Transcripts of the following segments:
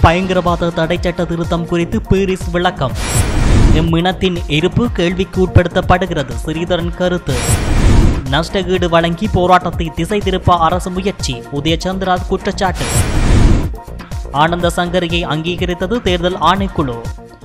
பயங்கரவாத தடை சட்ட திருத்தம் குறித்து பீரிஸ் விளக்கம் இம்மினத்தின் இருப்பு கேள்விக்கு உட்படுத்தப்படுகிறது ஸ்ரீதரன் கருத்து நஷ்டஈடு வழங்கி போராட்டத்தை திசை திருப்ப அரசு முயற்சி உதயச்சந்திரா குற்றச்சாட்டு ஆனந்த சங்கரியை அங்கீகரித்தது தேர்தல் ஆணைக்குழு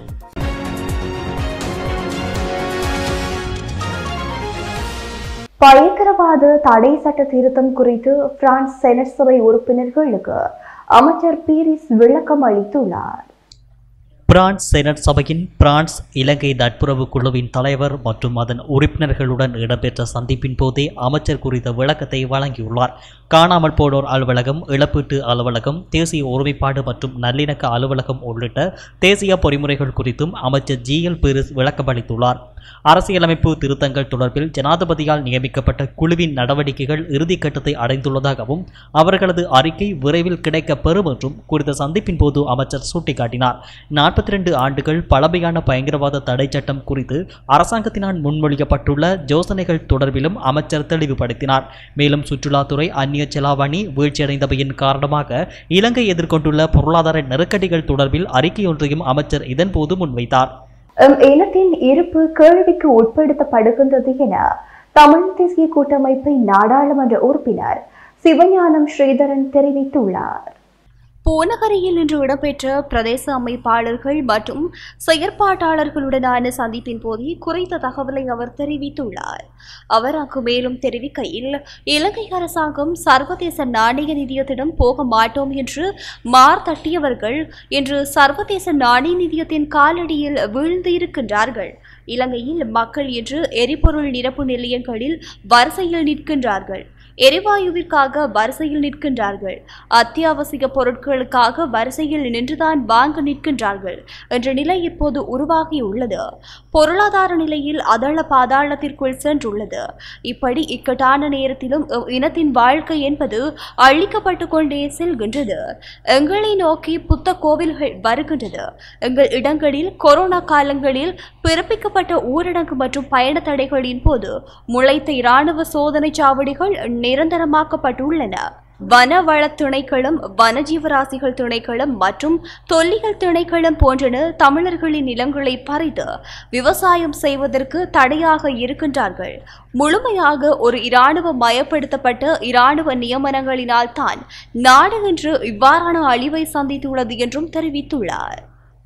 பயங்கரவாத தடை சட்ட திருத்தம் குறித்து பிரான்ஸ் செனட் சபை உறுப்பினர்களுக்கு அமைச்சர் பீரிஸ் விளக்கம் அளித்துள்ளார் பிரான்ஸ் செனட் சபையின் பிரான்ஸ் இலங்கை நட்புறவு குழுவின் தலைவர் மற்றும் அதன் உறுப்பினர்களுடன் இடம்பெற்ற சந்திப்பின் போதே அமைச்சர் குறித்த விளக்கத்தை வழங்கியுள்ளார் காணாமல் போனோர் அலுவலகம் இழப்பீட்டு அலுவலகம் தேசிய ஒருமைப்பாடு மற்றும் நல்லிணக்க அலுவலகம் உள்ளிட்ட தேசிய பொறிமுறைகள் குறித்தும் அமைச்சர் ஜி எல் பீரிஸ் விளக்கமளித்துள்ளார் அரசியலமைப்பு திருத்தங்கள் தொடர்பில் ஜனாதிபதியால் நியமிக்கப்பட்ட குழுவின் நடவடிக்கைகள் இறுதிக்கட்டத்தை அடைந்துள்ளதாகவும் அவர்களது அறிக்கை விரைவில் கிடைக்கப் பெறும் என்றும் குறித்த சந்திப்பின் போது அமைச்சர் சுட்டிக்காட்டினார் நாற்பத்தி ரெண்டு ஆண்டுகள் பழமையான பயங்கரவாத தடை சட்டம் குறித்து அரசாங்கத்தினால் முன்மொழியப்பட்டுள்ள யோசனைகள் தொடர்பிலும் அமைச்சர் தெளிவுபடுத்தினார் மேலும் சுற்றுலாத்துறை அந்நிய செலாவணி வீழ்ச்சியடைந்தவையின் காரணமாக இலங்கை எதிர்கொண்டுள்ள பொருளாதார நெருக்கடிகள் தொடர்பில் அறிக்கையொன்றையும் அமைச்சர் இதன்போது முன்வைத்தார் எம் இனத்தின் இருப்பு கேள்விக்கு உட்படுத்தப்படுகின்றது என தமிழ் தேசிய கூட்டமைப்பின் நாடாளுமன்ற உறுப்பினர் சிவஞானம் ஸ்ரீதரன் தெரிவித்துள்ளார் பூநகரியில் இன்று இடம்பெற்ற பிரதேச அமைப்பாளர்கள் மற்றும் செயற்பாட்டாளர்களுடனான சந்திப்பின் போதே குறித்த தகவலை அவர் தெரிவித்துள்ளார் அவர் அங்கு மேலும் தெரிவிக்கையில் இலங்கை அரசாங்கம் சர்வதேச நாணய நிதியத்திடம் போக மாட்டோம் என்று மார் தட்டியவர்கள் இன்று சர்வதேச நாணய நிதியத்தின் காலடியில் வீழ்ந்து இருக்கின்றார்கள் இலங்கையில் மக்கள் இன்று எரிபொருள் நிரப்பு நிலையங்களில் வரிசையில் நிற்கின்றார்கள் எரிவாயுவிற்காக வரிசையில் நிற்கின்றார்கள் அத்தியாவசிய பொருட்களுக்காக வரிசையில் நின்றுதான் வாங்க நிற்கின்றார்கள் என்ற நிலை இப்போது உருவாகியுள்ளது பொருளாதார நிலையில் அதள பாதாளத்திற்குள் சென்றுள்ளது இப்படி இக்கட்டான நேரத்திலும் எம் இனத்தின் வாழ்க்கை என்பது அழிக்கப்பட்டு கொண்டே செல்கின்றது எங்களை நோக்கி புத்த கோவில்கள் வருகின்றது எங்கள் இடங்களில் கொரோனா காலங்களில் பிறப்பிக்கப்பட்ட ஊரடங்கு மற்றும் பயண தடைகளின் போது முளைத்த இராணுவ சோதனை சாவடிகள் நிரந்தரமாக்கப்பட்டுள்ளன வனவள திணைக்களம் வனஜீவராசிகள் திணைக்களம் மற்றும் தொல்லியல் திணைக்களம் போன்றன தமிழர்களின் நிலங்களை பறித்து விவசாயம் செய்வதற்கு தடையாக இருக்கின்றார்கள் முழுமையாக ஒரு இராணுவ மயப்படுத்தப்பட்ட இராணுவ நியமனங்களினால் தான் நாடு இன்று இவ்வாறான அழிவை சந்தித்துள்ளது என்றும் தெரிவித்துள்ளார்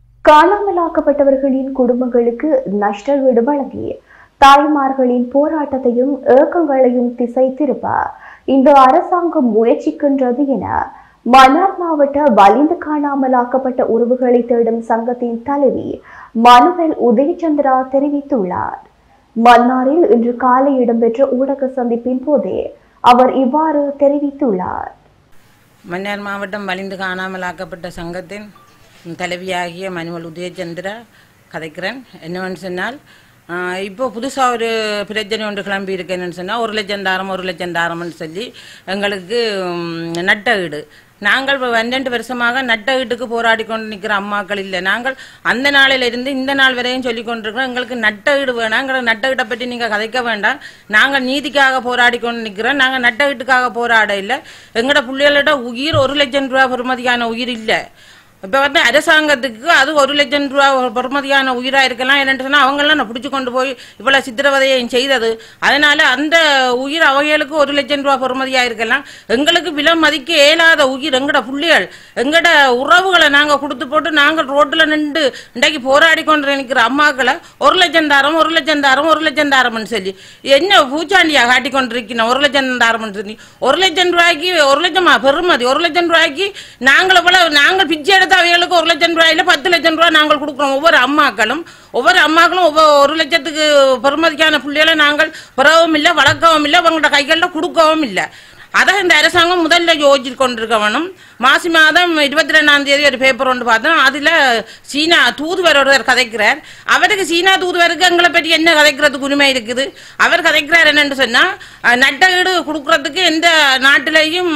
காணாமலாக்கப்பட்டவர்களின் குடும்பங்களுக்கு நஷ்ட வீடு வழங்கி தாய்மார்களின் போராட்டத்தையும் ஏக்கங்களையும் திசை திருப்ப இந்த அரசாங்கம் முயற்சிக்கின்றது என மன்னார் மாவட்ட வலிந்து காணாமலாக்கப்பட்ட உறவுகளை தேடும் சங்கத்தின் தலைவி மனுவல் உதயச்சந்திரா தெரிவித்துள்ளார் மன்னாரில் இன்று காலை இடம்பெற்ற ஊடக சந்திப்பின் போதே அவர் இவ்வாறு தெரிவித்துள்ளார் மன்னார் மாவட்டம் வலிந்து காணாமலாக்கப்பட்ட சங்கத்தின் தலைவியாகிய மனுவல் உதயச்சந்திரா கதைக்கிறேன் என்னவென்னு சொன்னால் ஆஹ், இப்போ புதுசாக ஒரு பிரச்சனை ஒன்று கிளம்பி இருக்கு என்னன்னு சொன்னால் ஒரு லட்சம் தாரம் ஒரு லட்சம் தாரம்னு சொல்லி எங்களுக்கு ம், நட்ட வீடு நாங்கள் இப்ப பன்னெண்டு வருஷமாக நட்ட வீட்டுக்கு போராடி கொண்டு நிற்கிற அம்மாக்கள் இல்லை நாங்கள் அந்த நாளில இருந்து இந்த நாள் வரையும் சொல்லி கொண்டிருக்கிறோம் எங்களுக்கு நட்ட வீடு வேணாம் எங்களுக்கு நட்ட வீட்டை பற்றி நீங்கள் கதைக்க வேண்டாம் நாங்கள் நீதிக்காக போராடி கொண்டு நிற்கிறோம் நாங்கள் நட்ட வீட்டுக்காக போராட இல்லை எங்களோட பிள்ளைகளோட உயிர் ஒரு லட்சம் ரூபா பெறுமதியான உயிர் இல்லை இப்போ வந்து அரசாங்கத்துக்கு அது ஒரு லட்சம் ரூபா பெறுமதியான உயிராக இருக்கலாம் என்னன்னு சொன்னால் அவங்கெல்லாம் நான் பிடிச்சி கொண்டு போய் இவ்வளோ சித்திரவதையை செய்தது அதனால அந்த உயிர் அவைகளுக்கு ஒரு லட்சம் ரூபா பெறுமதியாக இருக்கலாம் எங்களுக்கு விலை மதிக்க இயலாத உயிர் எங்கட புள்ளிகள் எங்கட உறவுகளை நாங்கள் கொடுத்து போட்டு நாங்கள் ரோட்டில் நின்று இன்றைக்கு போராடி கொண்டு நிற்கிற அம்மாக்களை ஒரு லட்சம் தாரம் ஒரு லட்சம் தாரம் ஒரு லட்சம் தாரம்னு சொல்லி என்ன பூச்சாண்டியா காட்டி கொண்டிருக்கணும் ஒரு லட்சம் தாரம்னு சொல்லி ஒரு லட்சம் ரூபாய்க்கு ஒரு லட்சமா பெறுமதி ஒரு லட்சம் ரூபாய்க்கு நாங்கள் போல நாங்கள் பிச்சை எடுத்த அவைகளுக்கு ஒரு லட்சம் ரூபாயில பத்து லட்சம் ரூபாய் நாங்கள் கொடுக்குறோம் ஒவ்வொரு அம்மாக்களும் ஒவ்வொரு அம்மாக்களும் ஒவ்வொரு ஒரு லட்சத்துக்கு பெறுமதிக்கான புள்ளிகளை நாங்கள் பெறவும் இல்லை வளர்க்கவும் இல்லை அவங்களோட கைகளில் கொடுக்கவும் இல்லை அதை இந்த அரசாங்கம் முதல்ல யோசிச்சு கொண்டிருக்க வேணும் மாசி மாதம் இருபத்தி ரெண்டாம் தேதி ஒரு பேப்பர் ஒன்று பார்த்தோம் அதில் சீனா தூதுவர் ஒருவர் கதைக்கிறார் அவருக்கு சீனா தூதுவருக்கு எங்களை பற்றி என்ன கதைக்கிறதுக்கு உரிமை இருக்குது அவர் கதைக்கிறார் என்னன்னு சொன்னால் நட்டகீடு கொடுக்கறதுக்கு எந்த நாட்டிலையும்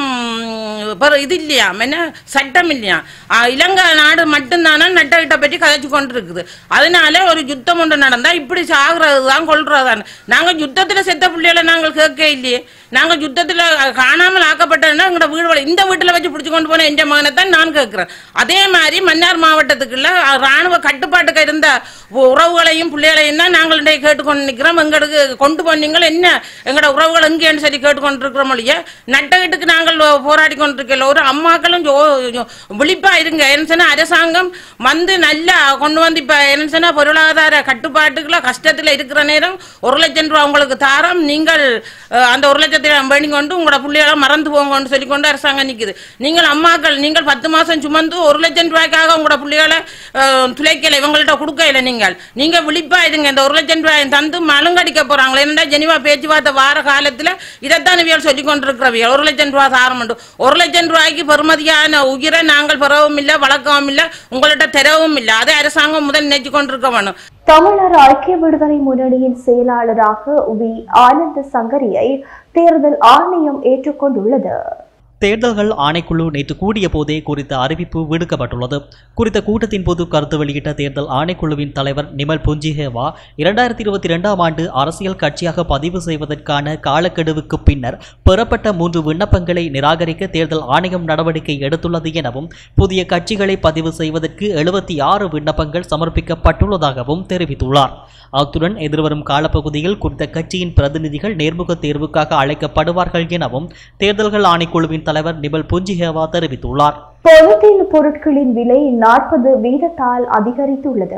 பெரு- இது இல்லையா என்ன சட்டம் இல்லையா அஹ் இலங்கை நாடு மட்டும்தானே நட்டகீட்டை பற்றி கதைச்சு கொண்டு இருக்குது அதனால ஒரு யுத்தம் ஒன்று நடந்தா இப்படி சாகுறது தான் கொள்றது தான் நாங்கள் யுத்தத்தில் செத்த பிள்ளைகளை நாங்கள் கேட்க இல்லையே நாங்கள் யுத்தத்தில் காணாமல் ஆக்கப்பட்டதுன்னா எங்களோட வீடு வழி- இந்த வீட்டில் வச்சு பிடிச்சி கொண்டு போன என் மகனை தான் நான் கேட்குறேன் அதே மாதிரி மன்னார் மாவட்டத்துக்குள்ள ராணுவ கட்டுப்பாட்டுக்கு இருந்த உ- உறவுகளையும் பிள்ளைகளையும் தான் நாங்கள் இன்றைக்கு கேட்டுக்கொண்டு நிற்கிறோம் எங்களுக்கு கொண்டு போனீங்கள் என்ன எங்களோட உறவுகள் எங்கேன்னு சொல்லி கேட்டுக்கொண்டு இருக்கிறோம் இல்லையா நட்டகட்டுக்கு நாங்கள் போராடி கொண்டிருக்கல ஒரு அம்மாக்களும் ஜோ- ஜோ- விழிப்பா இருங்க என்ன சொன்னா அரசாங்கம் வந்து நல்லா கொண்டு வந்து இப்ப என்ன சொன்னா பொருளாதார கட்டுப்பாட்டுக்குள்ள கஷ்டத்துல இருக்கிற நேரம் ஒரு லட்சம் ரூபாய் உங்களுக்கு தாரம் நீங்கள் அஹ், அந்த ஒரு லட்சத்தை வேண்டி கொண்டு உங்களோட பிள்ளைகளை மறந்து போங்கன்னு சொல்லி கொண்டு அரசாங்கம் நிக்குது நீங்கள் அம்மாக்கள் நீங்கள் பத்து மாசம் சுமந்து ஒரு லட்சம் ரூபாய்க்காக உங்களோட பிள்ளைகளை அஹ், துளைக்கல இவங்கள்ட்ட கொடுக்கல நீங்கள் நீங்க விழிப்பா இருங்க இந்த ஒரு லட்சம் ரூபாய் தந்து மழுங்கடிக்க போறாங்களே என்னடா ஜெனிவா பேச்சுவார்த்தை வார காலத்துல இதைத்தான் இவியல் சொல்லி கொண்டிருக்கிறவியல் ஒரு லட்சம் ரூபாய் தாரம் உண்டு ஒரு லட்சம் ரூபாய்க்கு பெறுமதியான உயிரை நாங்கள் பெறவும் இல்லை வளர்க்கவும் இல்லை உங்கள்கிட்ட தெரவும் இல்லை அதை அரசாங்கம் முதல் நினைச்சு கொண்டிருக்க வேணும் தமிழர் ஐக்கிய விடுதலை முன்னணியின் செயலாளராக வி ஆனந்த சங்கரியை தேர்தல் ஆணையம் ஏற்றுக்கொண்டுள்ளது தேர்தல்கள் ஆணைக்குழு நேற்று கூடிய போதே குறித்த அறிவிப்பு விடுக்கப்பட்டுள்ளது குறித்த கூட்டத்தின் போது கருத்து வெளியிட்ட தேர்தல் ஆணைக்குழுவின் தலைவர் நிமல் புஞ்சிஹேவா இரண்டாயிரத்தி இருபத்தி இரண்டாம் ஆண்டு அரசியல் கட்சியாக பதிவு செய்வதற்கான காலக்கெடுவுக்கு பின்னர் பெறப்பட்ட மூன்று விண்ணப்பங்களை நிராகரிக்க தேர்தல் ஆணையம் நடவடிக்கை எடுத்துள்ளது எனவும் புதிய கட்சிகளை பதிவு செய்வதற்கு எழுபத்தி ஆறு விண்ணப்பங்கள் சமர்ப்பிக்கப்பட்டுள்ளதாகவும் தெரிவித்துள்ளார் அத்துடன் எதிர்வரும் காலப்பகுதியில் குறித்த கட்சியின் பிரதிநிதிகள் நேர்முக தேர்வுக்காக அழைக்கப்படுவார்கள் எனவும் தேர்தல்கள் ஆணைக்குழுவின் தலைவர் நிபல் புஞ்சிஹேவா தெரிவித்துள்ளார் பொலித்தீன் பொருட்களின் விலை நாற்பது வீதத்தால் அதிகரித்துள்ளது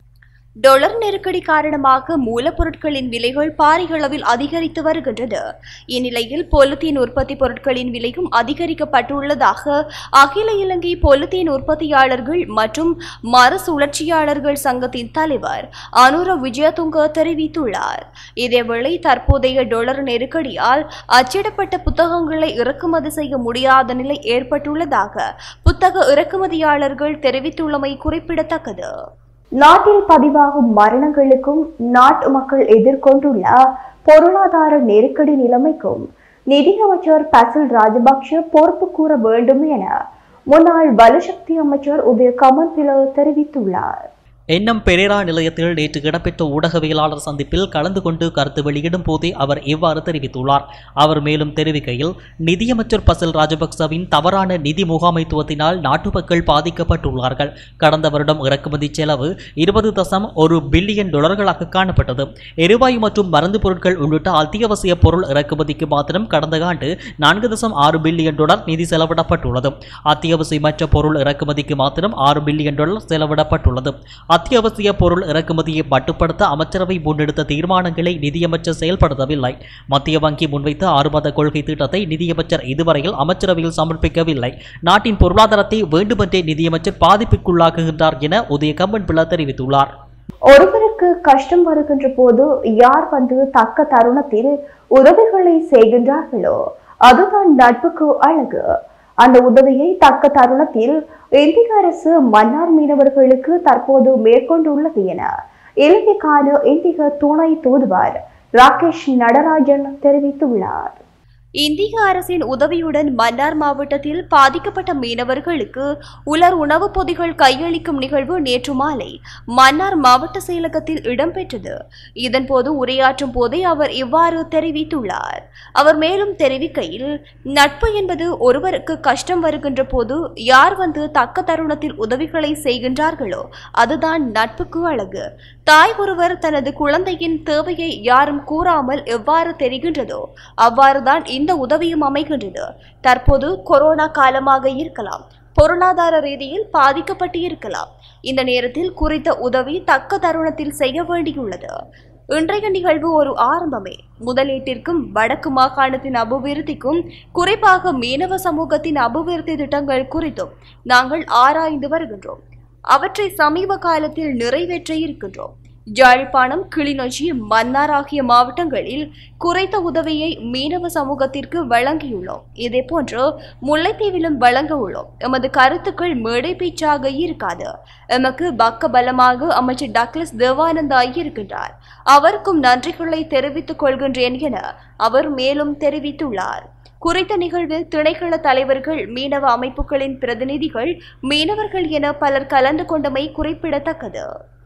டொலர் நெருக்கடி காரணமாக மூலப்பொருட்களின் விலைகள் பாரியளவில் அதிகரித்து வருகின்றது இந்நிலையில் பொலித்தீன் உற்பத்தி பொருட்களின் விலையும் அதிகரிக்கப்பட்டுள்ளதாக அகில இலங்கை பொலித்தீன் உற்பத்தியாளர்கள் மற்றும் மறுசுழற்சியாளர்கள் சங்கத்தின் தலைவர் அனுர விஜயதுங்க தெரிவித்துள்ளார் இதேவேளை தற்போதைய டொலர் நெருக்கடியால் அச்சிடப்பட்ட புத்தகங்களை இறக்குமதி செய்ய முடியாத நிலை ஏற்பட்டுள்ளதாக புத்தக இறக்குமதியாளர்கள் தெரிவித்துள்ளமை குறிப்பிடத்தக்கது நாட்டில் பதிவாகும் மரணங்களுக்கும் நாட்டு மக்கள் எதிர்கொண்டுள்ள பொருளாதார நெருக்கடி நிலைமைக்கும் நிதியமைச்சர் பசில் ராஜபக்ஷ பொறுப்பு கூற வேண்டும் என முன்னாள் வலுசக்தி அமைச்சர் உதய கமன்பில தெரிவித்துள்ளார் எண்ணம் பெரேரா நிலையத்தில் நேற்று இடம்பெற்ற ஊடகவியலாளர் சந்திப்பில் கலந்து கொண்டு கருத்து வெளியிடும் போதே அவர் இவ்வாறு தெரிவித்துள்ளார் அவர் மேலும் தெரிவிக்கையில் நிதியமைச்சர் பசில் ராஜபக்சவின் தவறான நிதி முகாமைத்துவத்தினால் நாட்டு மக்கள் பாதிக்கப்பட்டுள்ளார்கள் கடந்த வருடம் இறக்குமதி செலவு இருபது தசம் ஒரு பில்லியன் டாலர்களாக காணப்பட்டது எரிவாயு மற்றும் மருந்து பொருட்கள் உள்ளிட்ட அத்தியாவசிய பொருள் இறக்குமதிக்கு மாத்திரம் கடந்த ஆண்டு நான்கு தசம் ஆறு பில்லியன் டாலர் நிதி செலவிடப்பட்டுள்ளது அத்தியாவசியமற்ற பொருள் இறக்குமதிக்கு மாத்திரம் ஆறு பில்லியன் டாலர் செலவிடப்பட்டுள்ளது அத்தியாவசிய பொருள் இறக்குமதியை மட்டுப்படுத்த அமைச்சரவை முன்னெடுத்த தீர்மானங்களை நிதியமைச்சர் செயல்படுத்தவில்லை மத்திய வங்கி முன்வைத்த ஆறு மாத கொள்கை திட்டத்தை நிதியமைச்சர் இதுவரையில் அமைச்சரவையில் சமர்ப்பிக்கவில்லை நாட்டின் பொருளாதாரத்தை வேண்டுமென்றே நிதியமைச்சர் பாதிப்புக்குள்ளாக்குகின்றார் என உதய கம்பன் பிள்ளை தெரிவித்துள்ளார் ஒருவருக்கு கஷ்டம் வருகின்ற போது யார் வந்து தக்க தருணத்தில் உதவிகளை செய்கின்றார்களோ அதுதான் நட்புக்கு அழகு அந்த உதவியை தக்க தருணத்தில் இந்திய அரசு மன்னார் மீனவர்களுக்கு தற்போது மேற்கொண்டுள்ளது என இலங்கைக்கான இந்திய துணை தூதுவர் ராகேஷ் நடராஜன் தெரிவித்துள்ளார் இந்திய அரசின் உதவியுடன் மன்னார் மாவட்டத்தில் பாதிக்கப்பட்ட மீனவர்களுக்கு உலர் உணவுப் பொதிகள் கையளிக்கும் நிகழ்வு நேற்று மாலை மன்னார் மாவட்ட செயலகத்தில் இடம்பெற்றது இதன்போது உரையாற்றும் போதே அவர் இவ்வாறு தெரிவித்துள்ளார் அவர் மேலும் தெரிவிக்கையில் நட்பு என்பது ஒருவருக்கு கஷ்டம் வருகின்ற போது யார் வந்து தக்க தருணத்தில் உதவிகளை செய்கின்றார்களோ அதுதான் நட்புக்கு அழகு தாய் ஒருவர் தனது குழந்தையின் தேவையை யாரும் கூறாமல் எவ்வாறு தெரிகின்றதோ அவ்வாறுதான் இந்த உதவியும் அமைகின்றது தற்போது கொரோனா காலமாக இருக்கலாம் பொருளாதார ரீதியில் பாதிக்கப்பட்டு இருக்கலாம் இந்த நேரத்தில் குறித்த உதவி தக்க தருணத்தில் செய்ய வேண்டியுள்ளது இன்றைய நிகழ்வு ஒரு ஆரம்பமே முதலீட்டிற்கும் வடக்கு மாகாணத்தின் அபிவிருத்திக்கும் குறிப்பாக மீனவ சமூகத்தின் அபிவிருத்தி திட்டங்கள் குறித்தும் நாங்கள் ஆராய்ந்து வருகின்றோம் அவற்றை சமீப காலத்தில் நிறைவேற்ற இருக்கின்றோம் யாழ்ப்பாணம் கிளிநொச்சி மன்னார் ஆகிய மாவட்டங்களில் குறைத்த உதவியை மீனவ சமூகத்திற்கு வழங்கியுள்ளோம் இதேபோன்று முல்லைத்தீவிலும் வழங்க உள்ளோம் எமது கருத்துக்கள் மேடை பேச்சாக இருக்காது எமக்கு பக்க பலமாக அமைச்சர் டக்ளஸ் தேவானந்தா இருக்கின்றார் அவருக்கும் நன்றிகளை தெரிவித்துக் கொள்கின்றேன் என அவர் மேலும் தெரிவித்துள்ளார் குறித்த நிகழ்வில் திணைக்கள தலைவர்கள் மீனவ அமைப்புகளின் பிரதிநிதிகள் மீனவர்கள் என பலர் கலந்து கொண்டமை குறிப்பிடத்தக்கது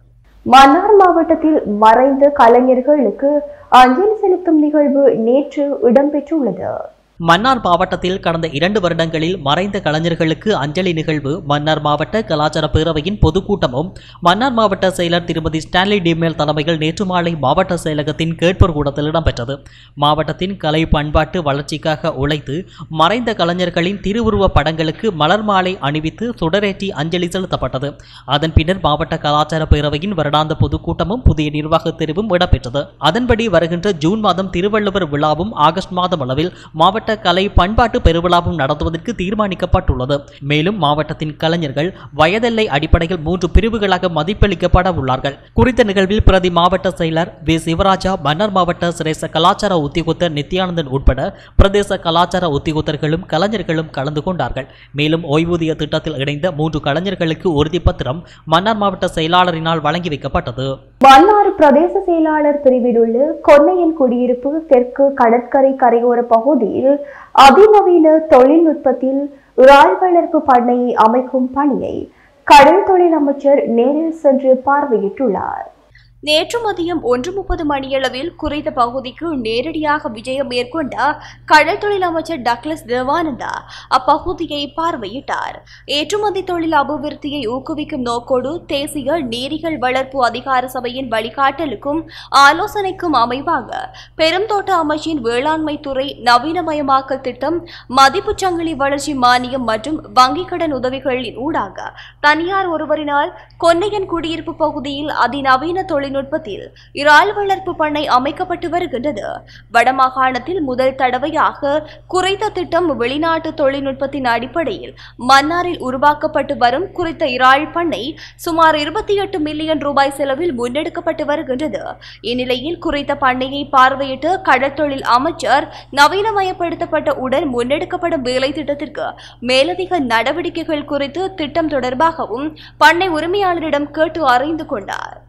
மன்னார் மாவட்டத்தில் மறைந்த கலைஞர்களுக்கு அஞ்சலி செலுத்தும் நிகழ்வு நேற்று இடம்பெற்றுள்ளது மன்னார் மாவட்டத்தில் கடந்த இரண்டு வருடங்களில் மறைந்த கலைஞர்களுக்கு அஞ்சலி நிகழ்வு மன்னார் மாவட்ட கலாச்சார பேரவையின் பொதுக்கூட்டமும் மன்னார் மாவட்ட செயலர் திருமதி ஸ்டான்லி டிமேல் தலைமையில் நேற்று மாலை மாவட்ட செயலகத்தின் கேட்போர் கூடத்தில் இடம்பெற்றது மாவட்டத்தின் கலை பண்பாட்டு வளர்ச்சிக்காக உழைத்து மறைந்த கலைஞர்களின் திருவுருவ படங்களுக்கு மலர் மாலை அணிவித்து சுடரேற்றி அஞ்சலி செலுத்தப்பட்டது அதன் பின்னர் மாவட்ட கலாச்சார பேரவையின் வருடாந்த பொதுக்கூட்டமும் புதிய நிர்வாக தெரிவும் இடம்பெற்றது அதன்படி வருகின்ற ஜூன் மாதம் திருவள்ளுவர் விழாவும் ஆகஸ்ட் மாதம் அளவில் மாவட்ட கலை பண்பாட்டு பெருவிழாவும் நடத்துவதற்கு தீர்மானிக்கப்பட்டுள்ளது மேலும் மாவட்டத்தின் கலைஞர்கள் வயதெல்லை அடிப்படையில் மூன்று பிரிவுகளாக மதிப்பளிக்கப்பட உள்ளார்கள் குறித்த நிகழ்வில் பிரதி மாவட்ட செயலர் வி சிவராஜா மன்னர் மாவட்ட சிரேச கலாச்சார உத்தியோகத்தர் நித்யானந்தன் உட்பட பிரதேச கலாச்சார உத்தியோகத்தர்களும் கலைஞர்களும் கலந்து கொண்டார்கள் மேலும் ஓய்வூதிய திட்டத்தில் இணைந்த மூன்று கலைஞர்களுக்கு உறுதிப்பத்திரம் மன்னார் மாவட்ட செயலாளரினால் வழங்கி வைக்கப்பட்டது மன்னார் பிரதேச செயலாளர் பிரிவில் உள்ள கொன்னையன் குடியிருப்பு தெற்கு கடற்கரை கரையோர பகுதியில் அதிநவீன தொழில்நுட்பத்தில் இறால் வளர்ப்பு பண்ணையை அமைக்கும் பணியை கடல் தொழில் அமைச்சர் நேரில் சென்று பார்வையிட்டுள்ளார் நேற்று மதியம் ஒன்று முப்பது மணியளவில் குறித்த பகுதிக்கு நேரடியாக விஜயம் மேற்கொண்ட கடல் தொழில் அமைச்சர் டக்ளஸ் தேவானந்தா அப்பகுதியை பார்வையிட்டார் ஏற்றுமதி தொழில் அபிவிருத்தியை ஊக்குவிக்கும் நோக்கோடு தேசிய நீரிகள் வளர்ப்பு அதிகார சபையின் வழிகாட்டலுக்கும் ஆலோசனைக்கும் அமைவாக பெருந்தோட்ட அமைச்சின் வேளாண்மை துறை நவீனமயமாக்கல் திட்டம் மதிப்புச் சங்கிலி வளர்ச்சி மானியம் மற்றும் வங்கிக் கடன் உதவிகளின் ஊடாக தனியார் ஒருவரினால் கொன்னையன் குடியிருப்பு பகுதியில் அதிநவீன தொழில்நுட்பத்தில் இறால் வளர்ப்பு பண்ணை அமைக்கப்பட்டு வருகின்றது வடமாகாணத்தில் முதல் தடவையாக குறைத்த திட்டம் வெளிநாட்டு தொழில்நுட்பத்தின் அடிப்படையில் மன்னாரில் உருவாக்கப்பட்டு வரும் குறித்த இறால் பண்ணை சுமார் இருபத்தி எட்டு மில்லியன் ரூபாய் செலவில் முன்னெடுக்கப்பட்டு வருகின்றது இந்நிலையில் குறித்த பண்ணையை பார்வையிட்டு கடற்தொழில் அமைச்சர் நவீனமயப்படுத்தப்பட்ட உடன் முன்னெடுக்கப்படும் வேலை திட்டத்திற்கு மேலதிக நடவடிக்கைகள் குறித்து திட்டம் தொடர்பாகவும் பண்ணை உரிமையாளரிடம் கேட்டு அறிந்து கொண்டார்